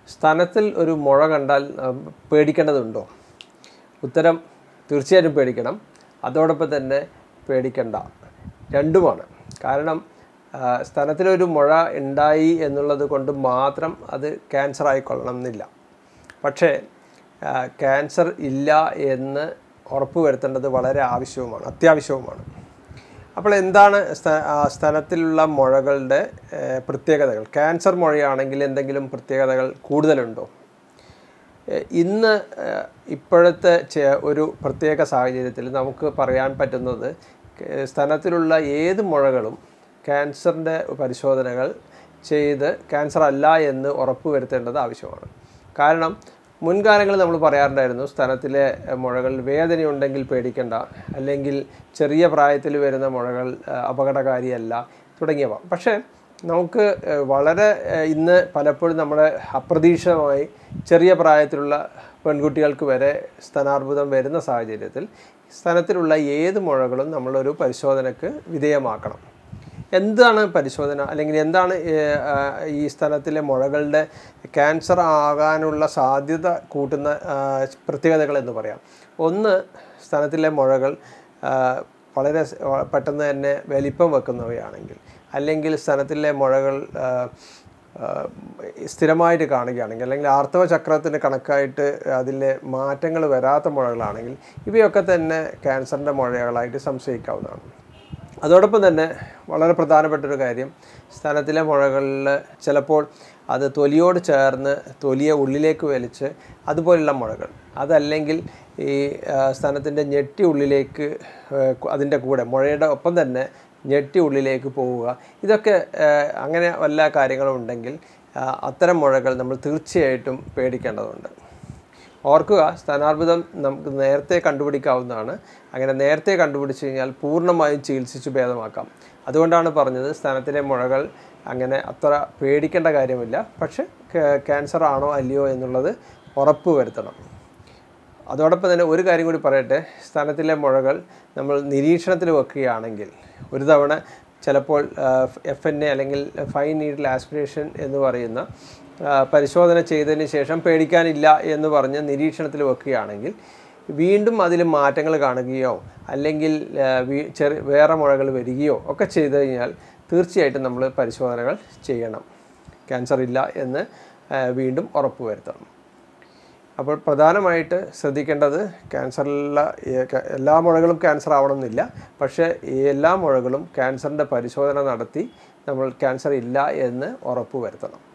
സ്തനത്തിൽ ഒരു മുഴ കണ്ടാൽ ആ, പേടിക്കേണ്ടതുണ്ടോ ഉത്തരം തീർച്ചയായിട്ടും പേടിക്കണം അതോടൊപ്പം തന്നെ പേടിക്കണ്ട രണ്ടുമാണ് കാരണം ആ, സ്തനത്തിലൊരു മുഴ ഉണ്ടായി എന്നുള്ളത് കൊണ്ട് മാത്രം അത് ക്യാൻസർ ആയിക്കൊള്ളണം എന്നില്ല പക്ഷേ ആ, ക്യാൻസർ ഇല്ല എന്ന് ഉറപ്പുവരുത്തേണ്ടത് വളരെ ആവശ്യവുമാണ് അത്യാവശ്യവുമാണ് അപ്പോൾ എന്താണ് സ്ഥ- ആ സ്ഥലത്തിലുള്ള മുഴകളുടെ ഏഹ്, പ്രത്യേകതകൾ ക്യാൻസർ മുഴയാണെങ്കിൽ എന്തെങ്കിലും പ്രത്യേകതകൾ കൂടുതലുണ്ടോ ഏഹ്, ഇന്ന് ഏഹ്, ഇപ്പോഴത്തെ ചെ- ഒരു പ്രത്യേക സാഹചര്യത്തിൽ നമുക്ക് പറയാൻ പറ്റുന്നത് ക- സ്ഥലത്തിലുള്ള ഏത് മുഴകളും ക്യാൻസറിൻ്റെ പരിശോധനകൾ ചെയ്ത് ക്യാൻസർ അല്ല എന്ന് ഉറപ്പുവരുത്തേണ്ടത് ആവശ്യമാണ് കാരണം മുൻകാലങ്ങളിൽ നമ്മൾ പറയാറുണ്ടായിരുന്നു സ്ഥലത്തിലെ ഏഹ്, മുഴകൾ വേദനയുണ്ടെങ്കിൽ പേടിക്കണ്ട അല്ലെങ്കിൽ ചെറിയ പ്രായത്തിൽ വരുന്ന മുഴകൾ ഏഹ്, അപകടകാരിയല്ല തുടങ്ങിയവ പക്ഷേ നമുക്ക് ഏഹ്, വളരെ ഏഹ്, ഇന്ന് പലപ്പോഴും നമ്മുടെ അപ്രതീക്ഷിതമായി ചെറിയ പ്രായത്തിലുള്ള പെൺകുട്ടികൾക്ക് വരെ സ്തനാർബുദം വരുന്ന സാഹചര്യത്തിൽ സ്തനത്തിലുള്ള ഏത് മുഴകളും നമ്മളൊരു പരിശോധനയ്ക്ക് വിധേയമാക്കണം എന്താണ് പരിശോധന അല്ലെങ്കിൽ എന്താണ് ഏഹ്, ആ, ഈ സ്ഥലത്തിലെ മുഴകളുടെ ക്യാൻസർ ആകാനുള്ള സാധ്യത കൂട്ടുന്ന ആ, പ്രത്യേകതകൾ എന്ന് പറയാം ഒന്ന് സ്ഥലത്തിലെ മുഴകൾ ആ, വളരെ സ്- വ- പെട്ടെന്ന് തന്നെ വലിപ്പം വെക്കുന്നവയാണെങ്കിൽ അല്ലെങ്കിൽ സ്ഥലത്തിലെ മുഴകൾ ആ, ആ, സ്ഥിരമായിട്ട് കാണുകയാണെങ്കിൽ അല്ലെങ്കിൽ ആർത്തവ ചക്രത്തിന് കണക്കായിട്ട് അതിലെ മാറ്റങ്ങൾ വരാത്ത മുഴകളാണെങ്കിൽ ഇവയൊക്കെ തന്നെ ക്യാൻസറിൻ്റെ മുഴകളായിട്ട് സംശയിക്കാവുന്നതാണ് അതോടൊപ്പം തന്നെ വളരെ പ്രധാനപ്പെട്ട ഒരു കാര്യം സ്ഥലത്തിലെ മുഴകളിൽ ചിലപ്പോൾ അത് തൊലിയോട് ചേർന്ന് തൊലിയെ ഉള്ളിലേക്ക് വലിച്ച് അതുപോലുള്ള മുഴകൾ അതല്ലെങ്കിൽ ഈ സ്ഥലത്തിൻ്റെ ഞെട്ടി ഉള്ളിലേക്ക് അതിൻ്റെ കൂടെ മുഴയുടെ ഒപ്പം തന്നെ ഞെട്ടി ഉള്ളിലേക്ക് പോവുക ഇതൊക്കെ ആ, അങ്ങനെ വല്ല കാര്യങ്ങളും ഉണ്ടെങ്കിൽ ആ, അത്തരം മുഴകൾ നമ്മൾ തീർച്ചയായിട്ടും പേടിക്കേണ്ടതുണ്ട് ഓർക്കുക സ്ഥാനാർബുദം നമുക്ക് നേരത്തെ കണ്ടുപിടിക്കാവുന്നതാണ് അങ്ങനെ നേരത്തെ കണ്ടുപിടിച്ച് കഴിഞ്ഞാൽ പൂർണ്ണമായും ചികിത്സിച്ച് ഭേദമാക്കാം അതുകൊണ്ടാണ് പറഞ്ഞത് സ്ഥാനത്തിലെ മുഴകൾ അങ്ങനെ അത്ര പേടിക്കേണ്ട കാര്യമില്ല പക്ഷേ ക്യാ- ക്യാൻസർ ആണോ അല്ലയോ എന്നുള്ളത് ഉറപ്പ് വരുത്തണം അതോടൊപ്പം തന്നെ ഒരു കാര്യം കൂടി പറയട്ടെ സ്ഥാനത്തിലെ മുഴകൾ നമ്മൾ നിരീക്ഷണത്തിൽ വെക്കുകയാണെങ്കിൽ ഒരു തവണ ചിലപ്പോൾ എഫ് എൻ എ അല്ലെങ്കിൽ ഫൈൻ നീഡിൽ ആസ്പിറേഷൻ എന്ന് പറയുന്ന ആ, പരിശോധന ചെയ്തതിന് ശേഷം പേടിക്കാനില്ല എന്ന് പറഞ്ഞ് നിരീക്ഷണത്തിൽ വെക്കുകയാണെങ്കിൽ വീണ്ടും അതിൽ മാറ്റങ്ങൾ കാണുകയോ അല്ലെങ്കിൽ ആ, വീ- ചെറി വേറെ മുഴകൾ വരികയോ ഒക്കെ ചെയ്തു കഴിഞ്ഞാൽ തീർച്ചയായിട്ടും നമ്മൾ പരിശോധനകൾ ചെയ്യണം ക്യാൻസർ ഇല്ല എന്ന് ആ, വീണ്ടും ഉറപ്പ് വരുത്തണം അപ്പോൾ പ്രധാനമായിട്ട് ശ്രദ്ധിക്കേണ്ടത് ക്യാൻസറിലുള്ള ഈ ക- എല്ലാ മുഴകളും ക്യാൻസർ ആവണമെന്നില്ല പക്ഷേ ഈ എല്ലാ മുഴകളും ക്യാൻസറിൻ്റെ പരിശോധന നടത്തി നമ്മൾ ക്യാൻസർ ഇല്ല എന്ന് ഉറപ്പ് വരുത്തണം